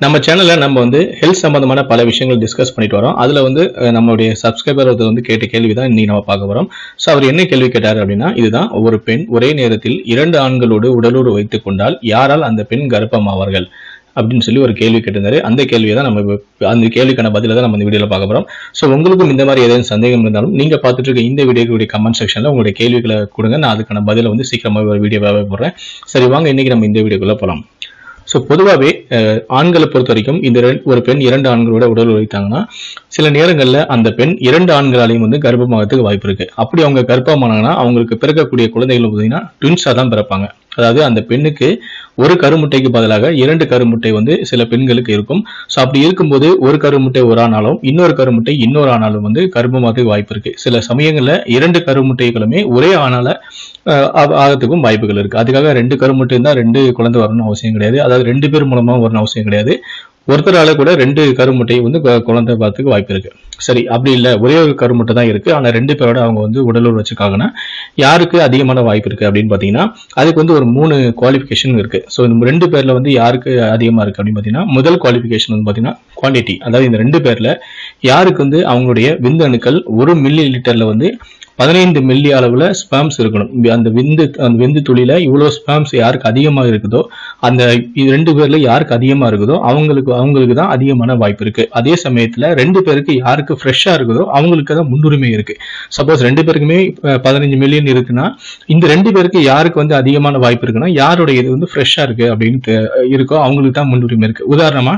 நம்ம சேனல்ல நம்ம வந்து ஹெல்த் சம்பந்தமான பல விஷயங்கள் டிஸ்கஸ் பண்ணிட்டு வரோம் அதுல வந்து அஹ், நம்மளுடைய சப்ஸ்கிரைபர் ஒருத்தர் வந்து கேட்ட கேள்வி தான் இன்னைக்கு நம்ம பார்க்க போறோம் ஸோ அவர் என்ன கேள்வி கேட்டார் அப்படின்னா இதுதான் ஒரு பெண் ஒரே நேரத்தில் இரண்டு ஆண்களோடு உடலோடு வைத்துக் கொண்டால் யாரால் அந்த பெண் கர்ப்பமாவார்கள் அப்படின்னு சொல்லி ஒரு கேள்வி கேட்டிருந்தாரு அந்த கேள்வியை தான் நம்ம இப்ப- அந்த கேள்விக்கான பதில தான் நம்ம இந்த வீடியோல பார்க்க போறோம் ஸோ உங்களுக்கும் இந்த மாதிரி ஏதாவது சந்தேகம் இருந்தாலும் நீங்க பார்த்துட்டு இருக்க இந்த வீடியோக்குடைய கமெண்ட் செக்ஷன்ல உங்களுடைய கேள்விகளை கொடுங்க நான் அதுக்கான பதிலை வந்து சீக்கிரமாக ஒரு வீடியோவாகவே போடுறேன் சரி வாங்க இன்னைக்கு நம்ம இந்த வீடியோக்குள்ள போகலாம் ஸோ பொதுவாகவே ஆண்களை பொறுத்த வரைக்கும் இந்த ரெண்டு- ஒரு பெண் இரண்டு ஆண்களோட உடல் உழைத்தாங்கன்னா சில நேரங்களில் அந்த பெண் இரண்டு ஆண்களாலையும் வந்து கர்ப்பமாகறதுக்கு வாய்ப்பு இருக்கு அப்படி அவங்க கர்ப்பமானாங்கன்னா அவங்களுக்கு பிறக்கக்கூடிய குழந்தைகள் பார்த்தீங்கன்னா ட்வின்ஸாக தான் பிறப்பாங்க அதாவது அந்த பெண்ணுக்கு ஒரு கருமுட்டைக்கு பதிலாக இரண்டு கருமுட்டை வந்து சில பெண்களுக்கு இருக்கும் ஸோ அப்படி இருக்கும்போது ஒரு கருமுட்டை ஒரு ஆனாலும் இன்னொரு கருமுட்டை இன்னொரு ஆனாலும் வந்து கர்ப்பமாகறதுக்கு வாய்ப்பு இருக்கு சில சமயங்களில் இரண்டு கருமுட்டைகளுமே ஒரே ஆணால அஹ், ஆக- ஆகறதுக்கும் வாய்ப்புகள் இருக்கு அதுக்காக ரெண்டு கருமுட்டை இருந்தால் ரெண்டு குழந்தை வரணும்னு அவசியம் கிடையாது அதாவது ரெண்டு பேர் மூலமா வரணும் அவசியம் கிடையாது ஒருத்தரால கூட ரெண்டு கருமுட்டை வந்து கு- குழந்தை பார்த்துக்கு வாய்ப்பு இருக்கு சரி அப்படி இல்லை ஒரே ஒரு கருமுட்டை தான் இருக்கு ஆனா ரெண்டு பேரோட அவங்க வந்து உடலுறவு வச்சிருக்காங்கன்னா யாருக்கு அதிகமான வாய்ப்பு இருக்கு அப்படின்னு பாத்தீங்கன்னா அதுக்கு வந்து ஒரு மூணு குவாலிஃபிகேஷன் இருக்கு ஸோ இந்த ரெண்டு பேர்ல வந்து யாருக்கு அதிகமா இருக்கு அப்படின்னு பாத்தீங்கன்னா முதல் குவாலிஃபிகேஷன் வந்து பாத்தீங்கன்னா குவான்டிட்டி அதாவது இந்த ரெண்டு பேர்ல யாருக்கு வந்து அவங்களுடைய விந்தணுக்கள் ஒரு மில்லி லிட்டர்ல வந்து பதினைந்து மில்லி அளவுல ஸ்பாம்ஸ் இருக்கணும் இந்த அந்த விந்து அந்த விந்து துளியில இவ்வளவு ஸ்பாம்ஸ் யாருக்கு அதிகமாக இருக்குதோ அந்த இது ரெண்டு பேர்ல யாருக்கு அதிகமா இருக்குதோ அவங்களுக்கு அவங்களுக்கு தான் அதிகமான வாய்ப்பு இருக்கு அதே சமயத்துல ரெண்டு பேருக்கு யாருக்கு ஃப்ரெஷ்ஷா இருக்குதோ அவங்களுக்கு தான் முன்னுரிமை இருக்கு சப்போஸ் ரெண்டு பேருக்குமே பதினஞ்சு மில்லியன் இருக்குன்னா இந்த ரெண்டு பேருக்கு யாருக்கு வந்து அதிகமான வாய்ப்பு இருக்குன்னா யாருடைய இது வந்து ஃப்ரெஷ்ஷா இருக்கு அப்படின்னு தெ- இருக்கோ அவங்களுக்கு தான் முன்னுரிமை இருக்கு உதாரணமா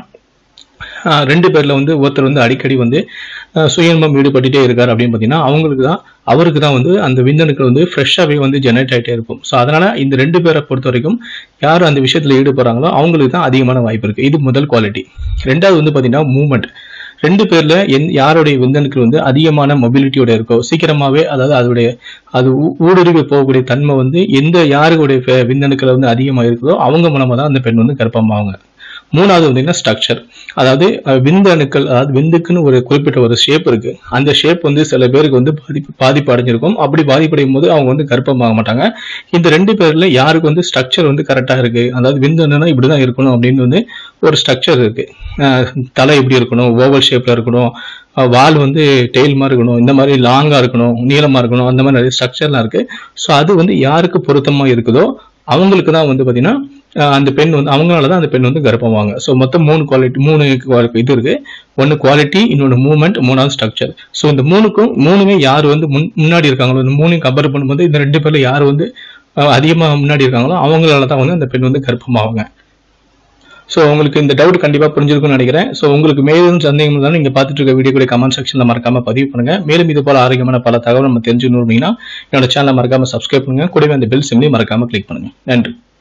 ஆஹ் ரெண்டு பேர்ல வந்து ஒருத்தர் வந்து அடிக்கடி வந்து ஆஹ் சுயன்பம் ஈடுபட்டுட்டே இருக்காரு அப்படின்னு பார்த்தீங்கன்னா அவங்களுக்கு தான் அவருக்கு தான் வந்து அந்த விந்தணுக்கள் வந்து ஃப்ரெஷ்ஷாகவே வந்து ஜெனரேட் ஆகிட்டே இருக்கும் ஸோ அதனால இந்த ரெண்டு பேரை பொறுத்த வரைக்கும் யார் அந்த விஷயத்தில் ஈடுபடுறாங்களோ அவங்களுக்கு தான் அதிகமான வாய்ப்பு இருக்கு இது முதல் குவாலிட்டி ரெண்டாவது வந்து பார்த்தீங்கன்னா மூமெண்ட் ரெண்டு பேர்ல எந் யாருடைய விந்தணுக்கள் வந்து அதிகமான மொபிலிட்டியோட இருக்கோ சீக்கிரமாவே அதாவது அதோடைய அது ஊ- ஊடுருவி போகக்கூடிய தன்மை வந்து எந்த யாருடைய ஃபே- விந்தணுக்கள் வந்து அதிகமாக இருக்குதோ அவங்க மூலமா தான் அந்த பெண் வந்து கர்ப்பமாவாங்க மூணாவது பார்த்தீங்கன்னா ஸ்ட்ரக்சர் அதாவது அஹ், விந்து அணுக்கள் அதாவது விந்துக்குன்னு ஒரு குறிப்பிட்ட ஒரு ஷேப் இருக்கு அந்த ஷேப் வந்து சில பேருக்கு வந்து பாதிப்பு பாதிப்பு அடைஞ்சிருக்கும் அப்படி பாதிப்படையும் போது அவங்க வந்து கர்ப்பமாக மாட்டாங்க இந்த ரெண்டு பேர்ல யாருக்கு வந்து ஸ்ட்ரக்சர் வந்து கரெக்டா இருக்கு அதாவது விந்து அணுனா இப்படிதான் இருக்கணும் அப்படின்னு வந்து ஒரு ஸ்ட்ரக்சர் இருக்கு அஹ், தலை எப்படி இருக்கணும் ஓவல் ஷேப்ல இருக்கணும் அஹ், வால் வந்து டெய்ல் மாதிரி இருக்கணும் இந்த மாதிரி லாங்கா இருக்கணும் நீளமா இருக்கணும் அந்த மாதிரி நிறைய ஸ்ட்ரக்சர்லாம் இருக்கு ஸோ அது வந்து யாருக்கு பொருத்தமா இருக்குதோ அவங்களுக்கு தான் வந்து பாத்தீங்கன்னா அஹ் அந்த பெண் வந்து அவங்களால தான் அந்த பெண் வந்து கர்ப்பமாவாங்க ஸோ மொத்தம் மூணு குவாலிட்டி மூணு quali- இது இருக்கு ஒன்று குவாலிட்டி இன்னொன்று மூவ்மெண்ட் மூணாவது ஸ்ட்ரக்சர் ஸோ இந்த மூணுக்கும் மூணுமே யார் வந்து முன் முன்னாடி இருக்காங்களோ இந்த மூணையும் கம்பேர் பண்ணும்போது இந்த ரெண்டு பேர்ல யார் வந்து அதிகமாக முன்னாடி இருக்காங்களோ அவங்களால தான் வந்து அந்த பெண் வந்து கர்ப்பமாவாங்க ஸோ உங்களுக்கு இந்த டவுட் கண்டிப்பாக புரிஞ்சிருக்கும்னு நினைக்கிறேன் ஸோ உங்களுக்கு மேலும் சந்தேகம் இருந்தாலும் நீங்கள் பார்த்துட்டு இருக்க வீடியோ கூட கமெண்ட் செக்ஷனில் மறக்காம பதிவு பண்ணுங்க மேலும் இது போல ஆரோக்கியமான பல தகவல் நம்ம தெரிஞ்சுக்கணும் அப்படின்னா என்னோட சேனலை மறக்காம சப்ஸ்கிரைப் பண்ணுங்க கூடவே அந்த பெல் சிம்லையும் மறக்காம கிளிக் பண்ணுங்க நன்றி